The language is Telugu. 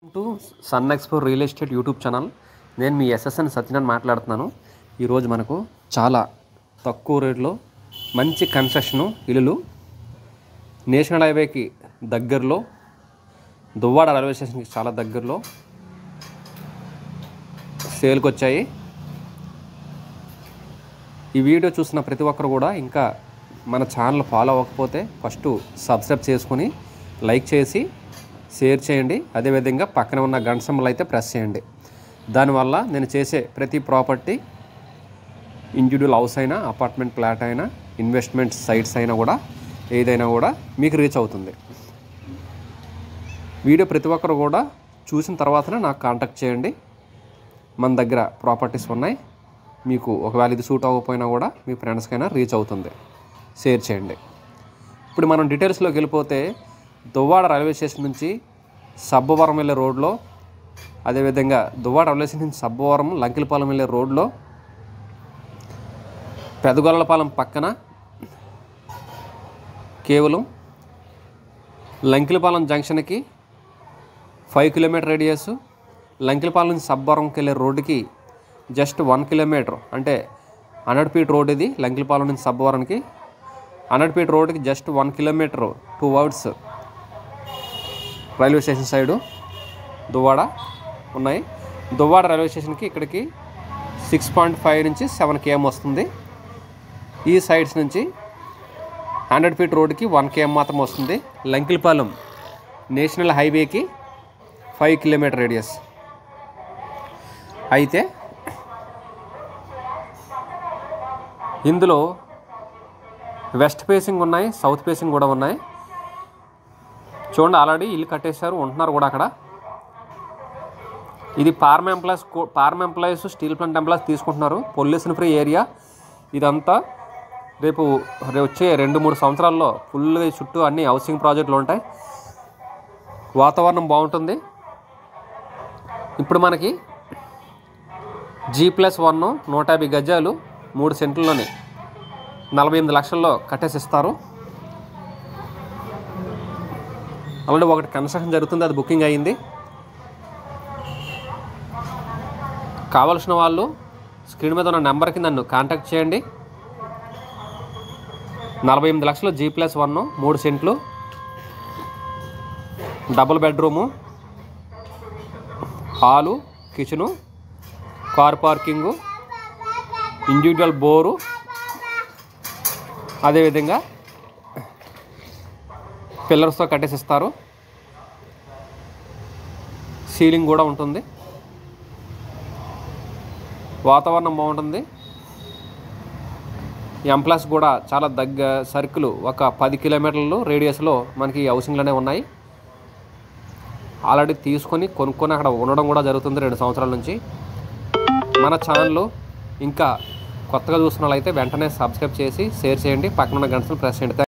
to sun expo real estate YouTube channel నేను మీ ఎస్ఎస్ఎన్ సత్యనారాయణ మాట్లాడుతున్నాను ఈరోజు మనకు చాలా తక్కువ రేట్లో మంచి కన్స్ట్రక్షను ఇల్లులు నేషనల్ హైవేకి దగ్గరలో దువ్వాడ రైల్వే స్టేషన్కి చాలా దగ్గరలో సేల్కి వచ్చాయి ఈ వీడియో చూసిన ప్రతి ఒక్కరు కూడా ఇంకా మన ఛానల్ ఫాలో అవ్వకపోతే ఫస్ట్ సబ్స్క్రైబ్ చేసుకొని లైక్ చేసి షేర్ చేయండి అదేవిధంగా పక్కన ఉన్న గంట సింబల్ అయితే ప్రెస్ చేయండి దానివల్ల నేను చేసే ప్రతి ప్రాపర్టీ ఇండివిజువల్ హౌస్ అయినా అపార్ట్మెంట్ ఫ్లాట్ అయినా ఇన్వెస్ట్మెంట్ సైట్స్ అయినా కూడా ఏదైనా కూడా మీకు రీచ్ అవుతుంది వీడియో ప్రతి ఒక్కరు కూడా చూసిన తర్వాతనే నాకు కాంటాక్ట్ చేయండి మన దగ్గర ప్రాపర్టీస్ ఉన్నాయి మీకు ఒకవేళ ఇది సూట్ అవ్వకపోయినా కూడా మీ ఫ్రెండ్స్కైనా రీచ్ అవుతుంది షేర్ చేయండి ఇప్పుడు మనం డీటెయిల్స్లోకి వెళ్ళిపోతే దువ్వాడ రైల్వే స్టేషన్ నుంచి సబ్బవరం వెళ్ళే రోడ్లో అదేవిధంగా దువ్వాడ రైల్వే స్టేషన్ నుంచి సబ్బవరం లంకిలపాలెం వెళ్ళే రోడ్లో పెదగొల్లపాలెం పక్కన కేవలం లంకిలపాలెం జంక్షన్కి ఫైవ్ కిలోమీటర్ రేడియస్ లంకిలపాలెం నుంచి సబ్బవరంకి వెళ్ళే రోడ్డుకి జస్ట్ వన్ కిలోమీటర్ అంటే హండ్రెడ్ ఫీట్ రోడ్ ఇది లంకిలపాలెం నుంచి సబ్బవరంకి హండ్రెడ్ ఫీట్ రోడ్కి just one kilometer two hours railway station side Duvvada ఉన్నాయి దువ్వాడ రైల్వే స్టేషన్కి ఇక్కడికి సిక్స్ పాయింట్ ఫైవ్ నుంచి సెవెన్ కేఎం వస్తుంది ఈ సైడ్స్ నుంచి హండ్రెడ్ ఫీట్ రోడ్కి వన్ కేఎం మాత్రం వస్తుంది లంకిలపాలెం నేషనల్ హైవేకి ఫైవ్ కిలోమీటర్ రేడియస్ అయితే ఇందులో వెస్ట్ ఫేసింగ్ ఉన్నాయి సౌత్ ఫేసింగ్ కూడా ఉన్నాయి చూడండి ఆల్రెడీ ఇల్లు కట్టేశారు ఉంటున్నారు కూడా అక్కడ ఇది pharma employees pharma employees steel plant employees తీసుకుంటున్నారు పొల్యూషన్ ఫ్రీ ఏరియా ఇదంతా రేపు రేపు వచ్చే రెండు మూడు సంవత్సరాల్లో ఫుల్గా ఈ చుట్టూ అన్ని హౌసింగ్ ప్రాజెక్టులు ఉంటాయి వాతావరణం బాగుంటుంది ఇప్పుడు మనకి జీ ప్లస్ వన్ నూట యాభై గజాలు మూడు సెంట్లలోని నలభై ఎనిమిది లక్షల్లో కట్టేసిస్తారు ఆల్రెడీ ఒకటి కన్స్ట్రక్షన్ జరుగుతుంది అది బుకింగ్ అయ్యింది కావలసిన వాళ్ళు స్క్రీన్ మీద ఉన్న నెంబర్కి నన్ను కాంటాక్ట్ చేయండి నలభై ఎనిమిది లక్షలు జీ ప్లస్ వన్ మూడు సెంట్లు double bedroom hall kitchen car parking individual bore అదేవిధంగా పిల్లర్స్తో కట్టేసిస్తారు సీలింగ్ కూడా ఉంటుంది వాతావరణం బాగుంటుంది ఎంప్లస్ కూడా చాలా దగ్గ సర్కిల్ ఒక పది కిలోమీటర్లు రేడియస్లో మనకి హౌసింగ్లోనే ఉన్నాయి ఆల్రెడీ తీసుకొని కొనుక్కొని అక్కడ ఉండడం కూడా జరుగుతుంది రెండు సంవత్సరాల నుంచి మన ఛానల్ ఇంకా కొత్తగా చూస్తున్న వాళ్ళైతే వెంటనే సబ్స్క్రైబ్ చేసి షేర్ చేయండి పక్కన ఉన్న గంటలు ప్రెస్ చేయండి